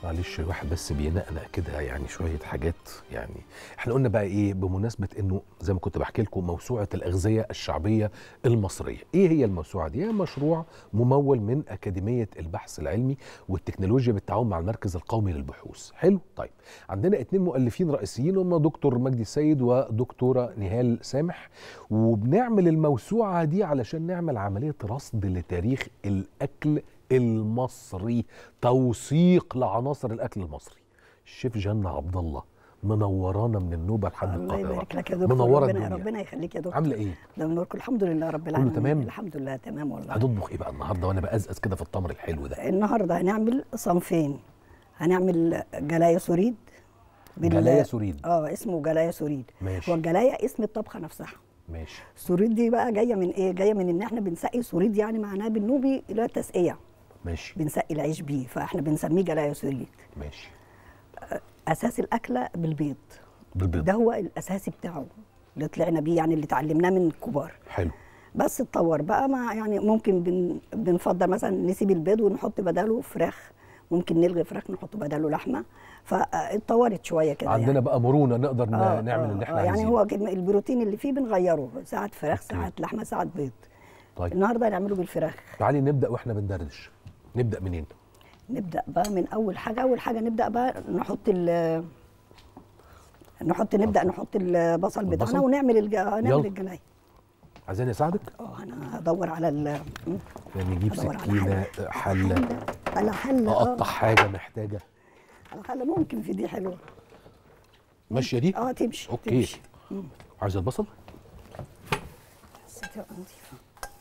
معلش الواحد بس بينقنق كده يعني شويه حاجات يعني احنا قلنا بقى ايه بمناسبه انه زي ما كنت بحكي لكم موسوعه الاغذيه الشعبيه المصريه ايه هي الموسوعه دي هي مشروع ممول من اكاديميه البحث العلمي والتكنولوجيا بالتعاون مع المركز القومي للبحوث حلو طيب عندنا اتنين مؤلفين رئيسيين هم دكتور مجدي السيد ودكتوره نهال سامح وبنعمل الموسوعه دي علشان نعمل عمليه رصد لتاريخ الاكل المصري توثيق لعناصر الاكل المصري الشيف جنة عبد الله منورانا من النوبه لحد الله القاهره يبارك لك يا دكتور منوره ربنا الدنيا ربنا يخليك يا دكتور عامله ايه ده منوركم الحمد لله رب العالمين تمام؟ الحمد لله تمام والله هتطبخ ايه بقى النهارده وانا بقزقز كده في التمر الحلو ده النهارده هنعمل صنفين هنعمل جلايا سوريد بال- جلايا سوريد. اه اسمه جلايا سوريد ماشي. هو الجلايا اسم الطبخه نفسها ماشي السوريد دي بقى جايه من ايه جايه من ان احنا بنسقي سوريد يعني معناها بالنوبي اللي هو التسقيه ماشي بنسقي العيش بيه فاحنا بنسميه جلايا سوريد ماشي اساس الاكله بالبيض بالبيض ده هو الاساسي بتاعه اللي طلعنا بيه يعني اللي اتعلمناه من الكبار حلو بس اتطور بقى ما يعني ممكن بن بنفضل مثلا نسيب البيض ونحط بداله فراخ ممكن نلغي فراخ نحط بداله لحمه فاتطورت شويه كده عندنا يعني. بقى مرونه نقدر ن- آه، نعمل آه، اللي احنا آه، يعني عايزينه هو كلمة البروتين اللي فيه بنغيره ساعات فراخ أوكي. ساعات لحمه ساعات بيض طيب النهارده هنعمله بالفراخ تعالي نبدا واحنا بندردش نبدا منين نبدا بقى من اول حاجه اول حاجه نبدا بقى نحط ال نحط نبدا نحط البصل بتاعنا البصل؟ ونعمل الج... نعمل يلا. الجلاي عايزاني اساعدك اه انا هدور على ال يعني نجيب أدور على سكينه حله على حله اقطع اه حاجه محتاجه على حله ممكن في دي حلوه ماشيه دي اه تمشي اوكي تمشي عايز البصل بس تبقى نضيفه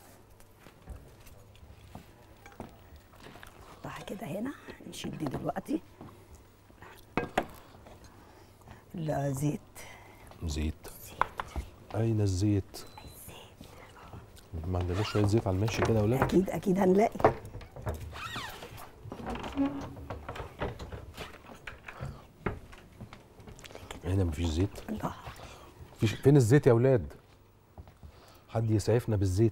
نحطها كده هنا نشيل دي دلوقتي الزيت زيت اين الزيت ما عندناش شويه زيت على الماشي كده ولا اكيد اكيد هنلاقي هنا مفيش زيت الله فيش فين الزيت يا اولاد حد يسعفنا بالزيت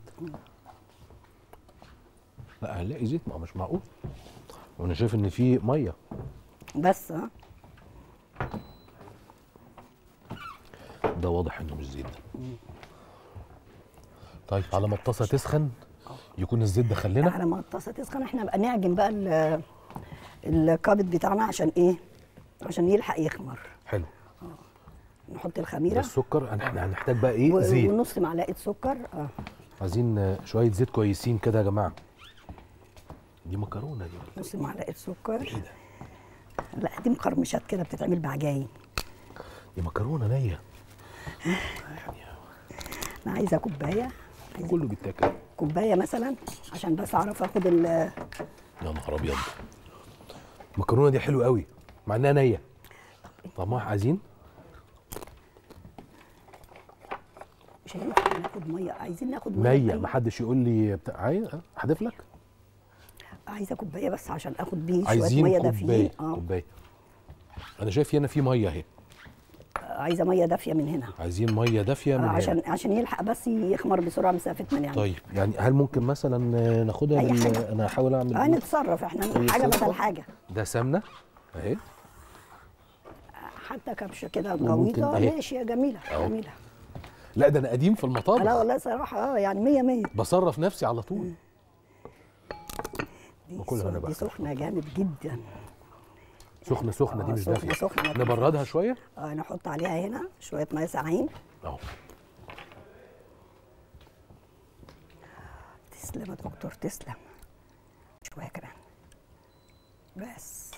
لا هنلاقي زيت ما هو مش معقول وانا شايف ان في ميه بس ها ده واضح انه مش زيت ده طيب على ما الطاسه تسخن يكون الزيت دخل لنا على ما الطاسه تسخن احنا بقى نعجن بقى ال- الكابت بتاعنا عشان ايه عشان يلحق يخمر حلو نحط ده الخميره السكر هن- احنا هنحتاج بقى ايه و- زيت ونص معلقه سكر اه عايزين آه، شويه زيت كويسين كده يا جماعه دي مكرونه دي نص معلقه سكر ايه ده لا دي مقرمشات كده بتتعمل بعجاين دي مكرونه نيه انا عايزه كوبايه عايزه كله بيتاكل كوبايه مثلا عشان بس اعرف اخد ال يا نهار ابيض المكرونه دي حلوه قوي مع انها نيه طعمها عايزين مش هينفع ناخد ميه عايزين ناخد ميه نيه أيوة. ما حدش يقول لي بتاع عايز احدف لك عايزه كوبايه بس عشان اخد بيه شويه عايزين ميه كوبايه دافيين اه كوبايه انا شايف هنا في ميه اهي عايزه ميه دافيه من هنا عايزين ميه دافيه من آه هنا عشان عشان يلحق بس يخمر بسرعه مسافتنا يعني طيب يعني هل ممكن مثلا ناخدها أي بال... حاجة. انا هحاول اعمل اه إيه؟ نتصرف احنا طيب، حاجه صلصة. بدل حاجه ده سمنه اهي حتى كبشه كده وممكن غويطه أهي. ماشي يا جميله أهو. جميله لا ده انا قديم في المطابخ لا والله صراحه اه يعني 100 100 بصرف نفسي على طول دي, وكلها سخ- أنا بقى. دي سخنه جامد جدا سخنه سخنه دي آه، مش سخنة- دافيه سخنة ما نبردها تنفعش. شويه اه نحط عليها هنا شويه ميه ساقعين اهو تسلم يا دكتور تسلم شويه كمان بس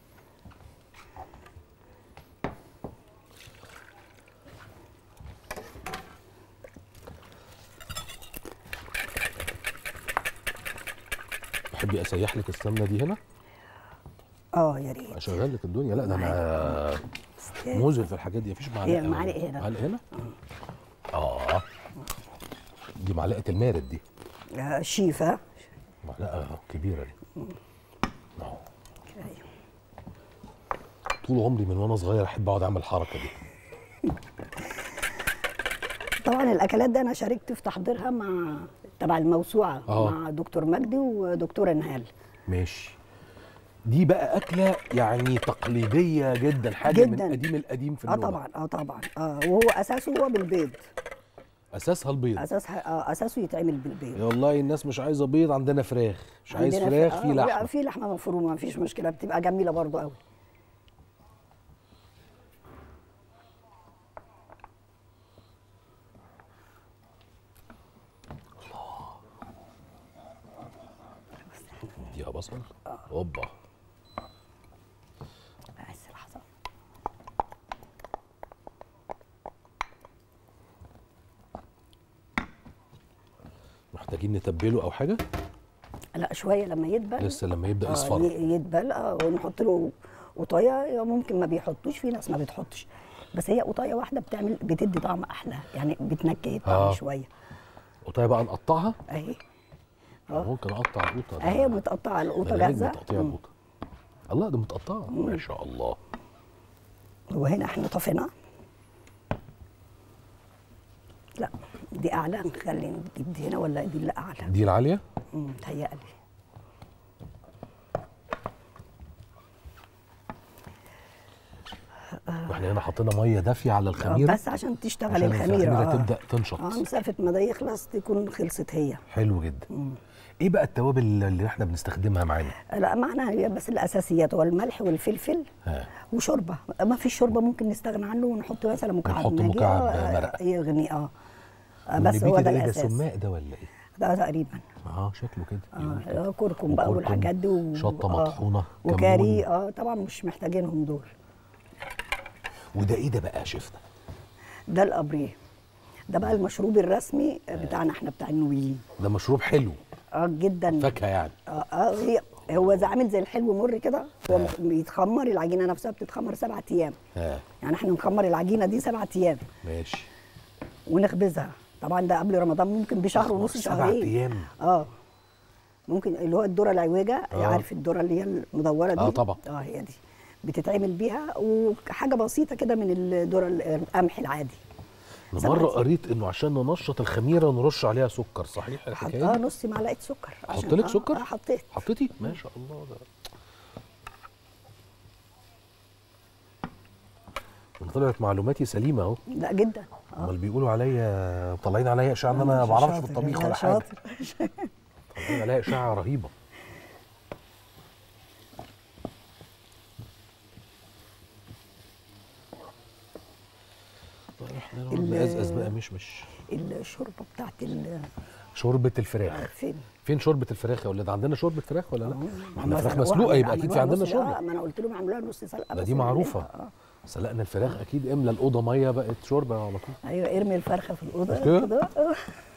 تحبي اسيح لك السمنه دي هنا اه يا ريت اشغل لك الدنيا لا ده انا استاذ. موزن في الحاجات دي مفيش معلقه هي معالق هنا. معلقه هنا اه دي معلقه المارد دي آه، شيفه معلقه كبيره دي اهو أيوة. طول عمري من وانا صغير احب اقعد اعمل الحركه دي طبعا الاكلات دي انا شاركت في تحضيرها مع تبع الموسوعه آه. مع دكتور مجدي ودكتوره نهال ماشي دي بقى اكله يعني تقليديه جدا حاجه من جداً. قديم القديم في اه النوبه طبعا اه طبعا اه وهو اساسه هو بالبيض اساسها البيض اساسها آه اساسه يتعمل بالبيض والله الناس مش عايزه بيض عندنا فراخ مش عايز عندنا فراخ ف- في آه، لحمه في لحمه مفرومه مفيش مشكله بتبقى جميله برضو قوي فيها بصل اوبا بس لحظه محتاجين نتبله او حاجه لا شويه لما يدبل لسه لما يبدا آه يصفر ي- يدبل اه ونحط له قطايه ممكن ما بيحطوش في ناس ما بتحطش بس هي قطايه واحده بتعمل بتدي طعم احلى يعني بتنكه الطعم آه. شويه قطايه بقى نقطعها اهي آه. ممكن اقطع القوطه ده. اهي متقطعه القوطه ده غير جاهزه تقطيع مم. القوطه الله ده متقطعه ما شاء الله وهنا احنا طفينا لا دي اعلى نخلي نجيب دي هنا ولا دي اللي اعلى دي العاليه مم، متهيألي واحنا هنا حطينا ميه دافيه على آه، الخميره بس عشان تشتغل عشان الخميره آه. تبدا تنشط اه مسافه ما ده يخلص تكون خلصت هي حلو جدا ايه بقى التوابل اللي احنا بنستخدمها معانا لا معناها هي بس الاساسيات هو الملح والفلفل ها وشوربه ما فيش شوربه ممكن نستغنى عنه ونحط مثلا مكعب نحط ماجي مكعب آه، مرقة. يغني اه آه، بس هو والنبيتي ده ايه ده الاساس سماق ده ولا ايه ده تقريبا اه شكله كده يقول كده. اه كركم بقى وكركم، والحاجات دي و... شطه آه، مطحونه وكاري كمون. اه طبعا مش محتاجينهم دول وده ايه ده بقى يا شيفنا ده الابريه ده بقى المشروب الرسمي بتاعنا احنا بتاع النوبيين ده مشروب حلو اه جدا فاكهه يعني اه اه هي هو زي عامل زي الحلو مر كده هو بيتخمر العجينه نفسها بتتخمر سبعة ايام ها يعني احنا نخمر العجينه دي سبعة ايام ماشي ونخبزها طبعا ده قبل رمضان ممكن بشهر ونص سبع شهرين أيام. اه ممكن اللي هو الذره العويجه آه. عارف الذره اللي هي المدوره دي آه طبعا. اه هي دي بتتعمل بيها وحاجه بسيطه كده من الذره القمح العادي انا سبع مره أيام. قريت انه عشان ننشط الخميره نرش عليها سكر صحيح حط الحكايه اه دي نص معلقه سكر احط عشان- لك آه، سكر اه حطيت حطيتي ما شاء الله ده أنا طلعت معلوماتي سليمه اهو لا جدا اه امال بيقولوا عليا طالعين عليا اشاعه ان انا ما مش بعرفش في شاطر، الطبيخ لا ولا حاجه شاطر. طالعين عليا اشاعه رهيبه طيب احنا نقعد ال- نقزقز بقى مش مش الشوربه بتاعت ال- شوربه الفراخ فين فين شوربه الفراخ يا ولاد عندنا شوربه فراخ ولا لا ما احنا هم فراخ سلقوها مسلوقه عملوا- يبقى اكيد في عملوها عندنا نص- شوربه آه، ما انا قلت لهم يعملوها نص سلقه ده بس دي نعملها. معروفه آه. سلقنا الفراخ اكيد املى الاوضه ميه بقت شوربه على طول ايوه ارمي الفرخه في الاوضه مش كده؟ كده. آه.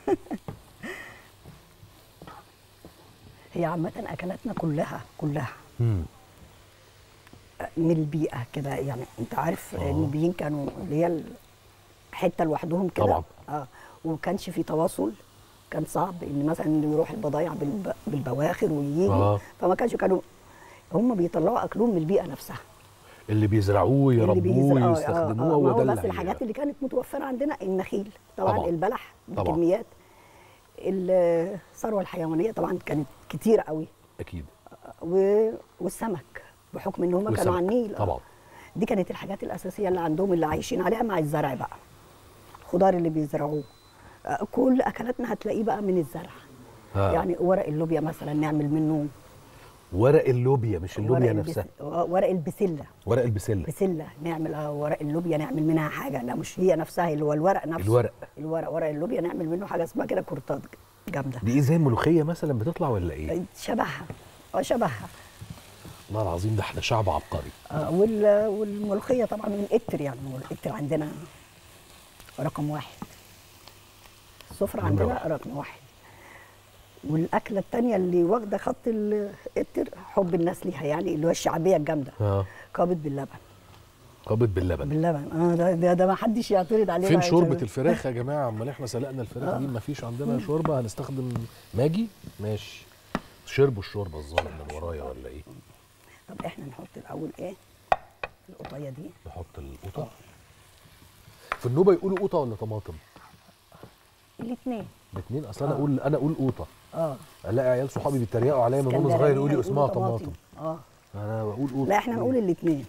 هي عامة أكلاتنا كلها كلها امم من البيئة كده يعني أنت عارف النوبيين كانوا اللي هي حتة لوحدهم كده طبعا. اه وما كانش في تواصل كان صعب ان مثلا اللي يروح البضايع بالب... بالبواخر ويجي آه. فما كانش كانوا هم بيطلعوا اكلهم من البيئه نفسها اللي بيزرعوه اللي يربوه بيزرع- آه، يستخدموه آه، آه، هو ما ده هو اللي بس هي- الحاجات اللي كانت متوفره عندنا النخيل طبعا, طبعاً. البلح طبعاً. بكميات الثروه الحيوانيه طبعا كانت كتير قوي اكيد و... والسمك بحكم ان هم كانوا والسمك. على النيل آه. طبعا دي كانت الحاجات الاساسيه اللي عندهم اللي عايشين عليها مع الزرع بقى الخضار اللي بيزرعوه آه، كل اكلاتنا هتلاقيه بقى من الزرع ها. يعني ورق اللوبيا مثلا نعمل منه ورق اللوبيا مش اللوبيا ورق البس- نفسها آه، ورق البسله ورق البسله بسله نعمل آه، ورق اللوبيا نعمل منها حاجه لا مش هي نفسها اللي هو الورق نفسه الورق. الورق ورق اللوبيا نعمل منه حاجه اسمها كده كرطات جامده دي ايه زي الملوخيه مثلا بتطلع ولا ايه شبهها اه شبهها والله العظيم ده احنا شعب عبقري آه، وال- والملوخيه طبعا من القتر يعني هو القتر عندنا رقم واحد السفره نمرة عندنا واحد. رقم واحد والاكله الثانيه اللي واخده خط القتر حب الناس ليها يعني اللي هو الشعبيه الجامده اه قابض باللبن قابض باللبن باللبن اه ده ده, ده ما حدش يعترض عليه فين بقى يا شوربه شباب. الفراخ يا جماعه امال احنا سلقنا الفراخ دي ما فيش عندنا شوربه هنستخدم ماجي ماشي شربوا الشوربه الظاهر من ورايا ولا ايه طب احنا نحط الاول ايه القطايه دي نحط القوطه في النوبه يقولوا قوطه ولا طماطم الاثنين الاثنين اصل انا اقول انا اقول قوطه اه الاقي عيال صحابي بيتريقوا عليا من وانا صغير يقولوا لي اسمها طماطم اه انا بقول قول لا احنا نقول الاثنين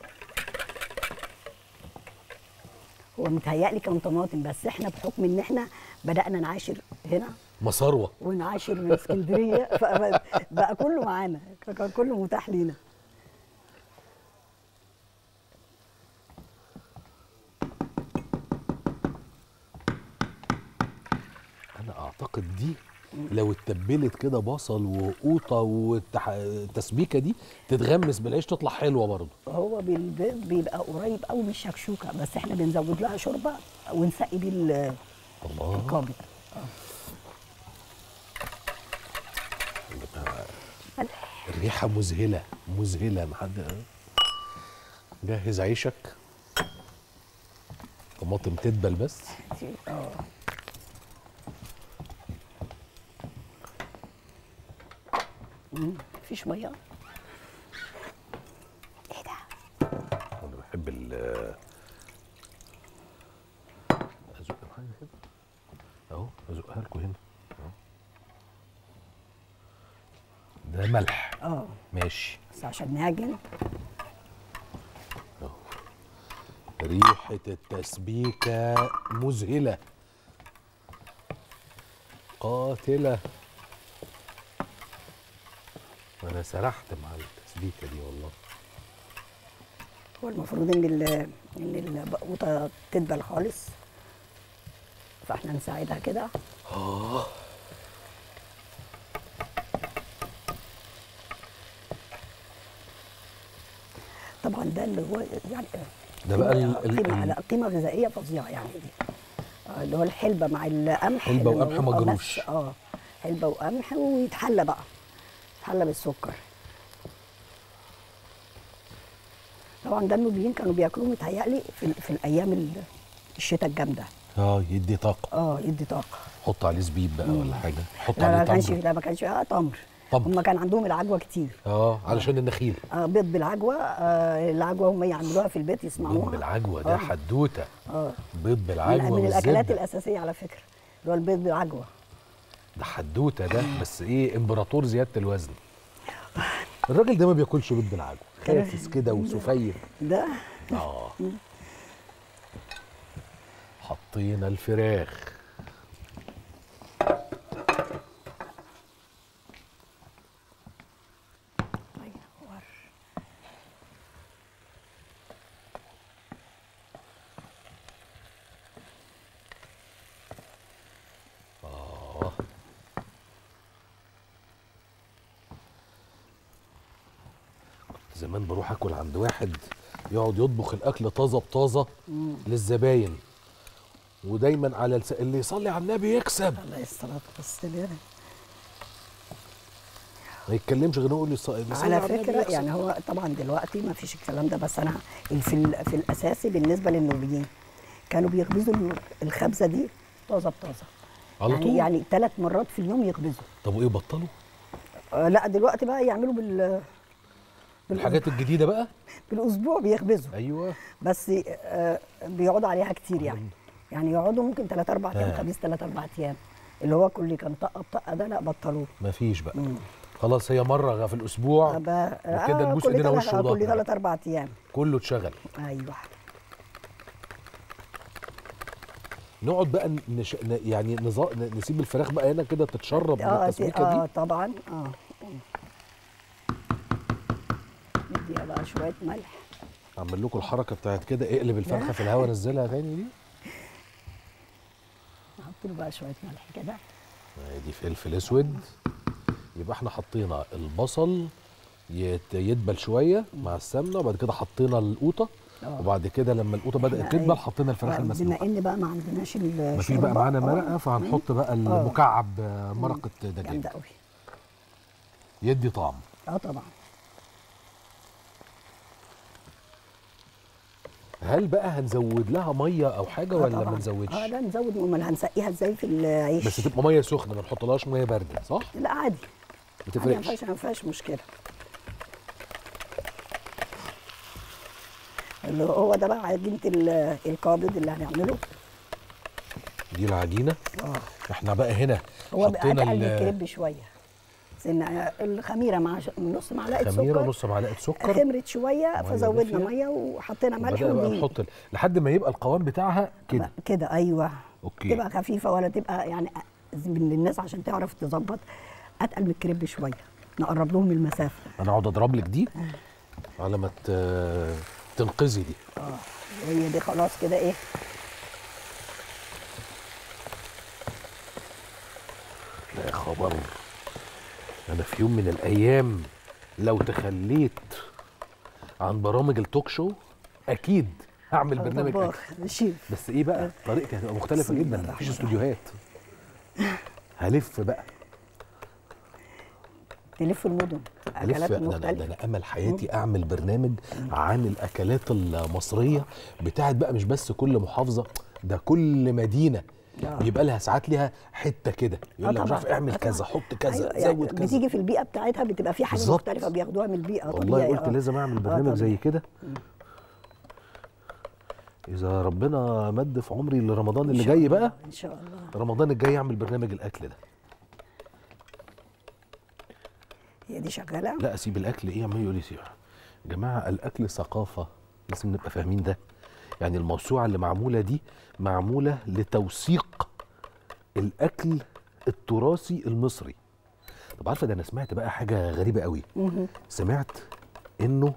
هو متهيألي كان طماطم بس احنا بحكم ان احنا بدأنا نعاشر هنا مصاروه ونعاشر من اسكندريه فبقى كله معانا كان كله متاح لينا انا اعتقد دي لو اتبلت كده بصل وقوطه والتسبيكه دي تتغمس بالعيش تطلع حلوه برضه هو بالبيض بيبقى قريب قوي من الشكشوكه بس احنا بنزود لها شوربه ونسقي بيه ال- الله القابض الريحه مذهله مذهله محد جهز عيشك طماطم تدبل بس اه مم، مفيش ميه ايه ده انا بحب ال ازق حاجه كده اهو ازقها لكم هنا اهو ده ملح اه ماشي بس عشان نعجن اهو ريحه التسبيكه مذهله قاتله انا سرحت مع التسبيكه دي والله هو المفروض ان ال ان البقوطه تدبل خالص فاحنا نساعدها كده اه طبعا ده اللي هو يعني ده بقى ال- ال- قيمه ال- لا قيمه غذائيه فظيعه يعني دي آه، اللي هو الحلبه مع القمح حلبة اللي وقمح هو مجروش. بس اه حلبه وقمح ويتحلى بقى يتحلى بالسكر طبعا ده النوبيين كانوا بياكلوه متهيألي في, ال- في الايام ال- الشتاء الجامده اه يدي طاقه اه يدي طاقه حط عليه زبيب بقى ولا حاجه حط لا ما عليه كانش تمر لا ما كانش اه تمر تمر. هم كان عندهم العجوه كتير اه علشان النخيل آه بيض بالعجوه آه العجوه هم يعملوها في البيت بيض يصنعوها بالعجوه ده آه. حدوته اه بيض من, بالعجوه من الاكلات والزبده الاساسيه على فكره اللي هو البيض بالعجوه ده حدوته ده بس ايه امبراطور زياده الوزن الراجل ده ما بياكلش بيض بالعجوه خافس كده وسفيف ده اه حطينا الفراخ ينور. اه كنت زمان بروح اكل عند واحد يقعد يطبخ الاكل طازه بطازه للزباين ودايما على الس... اللي يصلي على النبي يكسب الله الصلاه والسلام ما يتكلمش غير يقول لي الص- اللي يصلي على النبي فكره يكسب. يعني هو طبعا دلوقتي ما فيش الكلام ده بس انا في ال- في الاساسي بالنسبه للنوبيين كانوا بيخبزوا ال- الخبزه دي طازه بطازه على يعني طول يعني ثلاث مرات في اليوم يخبزوا طب وايه بطلوا آه لا دلوقتي بقى يعملوا بال الحاجات الجديده بقى بالاسبوع بيخبزوا ايوه بس آه بيقعدوا عليها كتير يعني يعني يقعدوا ممكن ثلاث اربع ايام آه. خميس ثلاث اربع ايام اللي هو كل كان طقه بطقه ده لا بطلوه ما فيش بقى مم. خلاص هي مره في الاسبوع بقى وكده نبوس كل ايدينا تلات- وش آه، كل وظهر ثلاث اربع ايام كله اتشغل ايوه نقعد بقى نش... ن- يعني نظا... ن- نسيب الفراخ بقى هنا كده تتشرب من اه التسبيكه اه دي طبعا اه نديها بقى شويه ملح اعمل لكم الحركه بتاعت كده اقلب الفرخه في الهواء نزلها تاني دي نحط له بقى شويه ملح كده دي فلفل اسود يبقى احنا حطينا البصل يت... يدبل شويه مع السمنه وبعد كده حطينا القوطه آه. وبعد كده لما القوطه بدات إحنا تدبل إيه؟ حطينا الفراخ آه، المسلوقه بما ان بقى ما عندناش الشوربه مفيش بقى معانا آه، مرقه فهنحط بقى المكعب آه، مرقه دجاج جامده قوي يدي طعم اه طبعا هل بقى هنزود لها ميه او حاجه آه ولا طبعاً. ما نزودش اه لا نزود امال هنسقيها ازاي في العيش بس تبقى ميه سخنه ما نحطلهاش ميه بارده صح لا عادي ما عادي، ما تفرقش فيهاش ما فيهاش مشكله اللي هو ده بقى عجينه ال- القابض اللي هنعمله دي العجينه اه احنا بقى هنا هو بقى حطينا اتقل من ال- الكريب شويه سن الخميره مع ش- نص معلقه خميره سكر نص معلقه سكر خمرت شويه مية فزودنا دافية. ميه وحطينا ملح وبدأنا بقى ودقيق نحط ال- لحد ما يبقى القوام بتاعها كده كده ايوه اوكي تبقى خفيفه ولا تبقى يعني من الناس عشان تعرف تظبط اتقل من الكريب شويه نقرب لهم المسافه انا اقعد اضرب لك دي على ما ت- تنقذي دي اه هي دي خلاص كده ايه لا يا خبر انا في يوم من الايام لو تخليت عن برامج التوك شو اكيد هعمل برنامج أكل. طباخ شيف بس ايه بقى طريقتي هتبقى مختلفه بسم الله جدا الرحمن مفيش الرحيم. استوديوهات هلف بقى تلف المدن هلف اكلات ده انا, ده مختلفه أنا امل حياتي اعمل برنامج عن الاكلات المصريه بتاعت بقى مش بس كل محافظه ده كل مدينه آه. بيبقى لها ساعات ليها حته كده يقول لك آه مش عارف طبعاً. اعمل آه كذا طبعاً. حط كذا أيوة يعني زود كذا بتيجي في البيئه بتاعتها بتبقى في حاجه بالظبط. مختلفه بياخدوها من البيئه والله طبيعي، قلت آه. لازم اعمل آه برنامج طبيعي. زي كده اذا ربنا مد في عمري لرمضان إن اللي شاء جاي الله، بقى ان شاء الله رمضان الجاي اعمل برنامج الاكل ده هي دي شغاله لا اسيب الاكل ايه عمال يقول لي سيب يا جماعه الاكل ثقافه لازم نبقى فاهمين ده يعني الموسوعه اللي معموله دي معموله لتوثيق الاكل التراثي المصري طب عارفه ده انا سمعت بقى حاجه غريبه قوي مهم. سمعت انه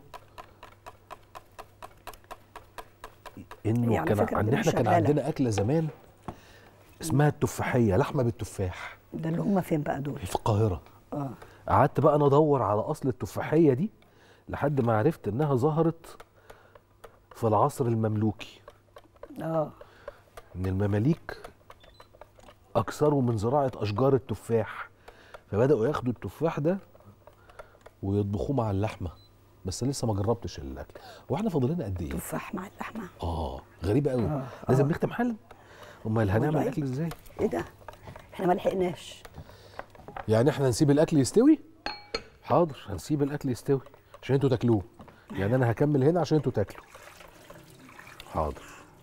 انه هي على كان فكرة عن دي احنا كان شغالة. عندنا اكله زمان اسمها التفاحيه لحمه بالتفاح ده اللي هم فين بقى دول في القاهره اه قعدت بقى انا ادور على اصل التفاحيه دي لحد ما عرفت انها ظهرت في العصر المملوكي اه ان المماليك اكثروا من زراعه اشجار التفاح فبداوا ياخدوا التفاح ده ويطبخوه مع اللحمه بس لسه ما جربتش الاكل واحنا فاضل لنا قد ايه تفاح مع اللحمه اه غريبه قوي آه، لازم آه. نختم حالا امال هنعمل والله. اكل ازاي ايه ده احنا ما لحقناش يعني احنا نسيب الاكل يستوي حاضر هنسيب الاكل يستوي عشان انتوا تاكلوه يعني انا هكمل هنا عشان انتوا تاكلوا حاضر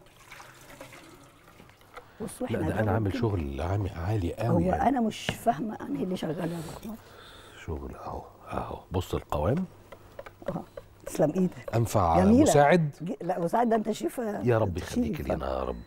بصوا لا احنا ده انا عامل ممكن- شغل عامل عالي هو قوي يعني. انا مش فاهمه انهي اللي شغال يا دكتور شغل اهو اهو بص القوام اه تسلم ايدك انفع جميلة. مساعد ج- لا مساعد ده انت شيف يا رب شيف. يخليك لينا يا رب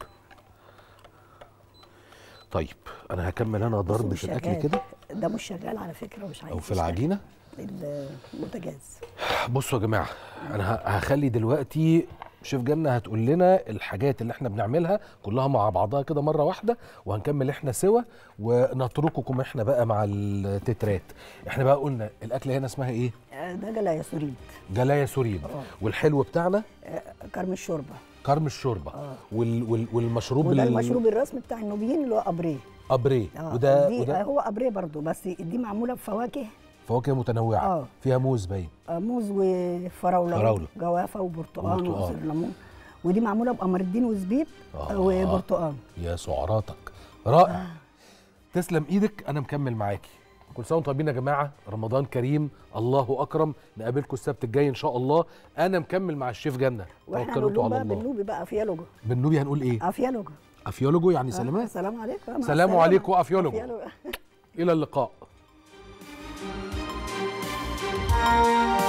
طيب انا هكمل انا بصوا ضربة مش الاكل شغال. كده ده مش شغال على فكره ومش عايز او في يشتغل. العجينه البوتاجاز بصوا يا جماعه انا ه- هخلي دلوقتي شيف جنة هتقول لنا الحاجات اللي احنا بنعملها كلها مع بعضها كده مره واحده وهنكمل احنا سوا ونترككم احنا بقى مع التترات احنا بقى قلنا الاكله هنا اسمها ايه آه، ده جلايا سوريد جلايا سوريد آه. والحلو بتاعنا آه، كرم الشوربه كرم الشوربه آه. وال وال والمشروب وده ال- المشروب الرسمي بتاع النوبيين اللي هو ابريه ابريه اه وده دي وده هو ابريه برضو بس دي معموله بفواكه فواكه متنوعه آه. فيها موز باين آه، موز وفراوله فراولة. وجوافه وبرتقال وبرتقال. وعصير ليمون ودي معموله بقمر الدين وزبيب آه. وبرتقال يا سعراتك رائع تسلم ايدك انا مكمل معاكي كل سنه وانتم طيبين يا جماعه رمضان كريم الله اكرم نقابلكم السبت الجاي ان شاء الله انا مكمل مع الشيف جنه واحنا توكلوا هنقول انتوا لهم على بقى الله بالنوبي بقى افيالوجو بالنوبي هنقول ايه افيالوجو افيولوجو يعني آه، سلامات سلام عليكم مع سلام السلامة. عليكم وأفيولوجو. أفيولوجو. الى اللقاء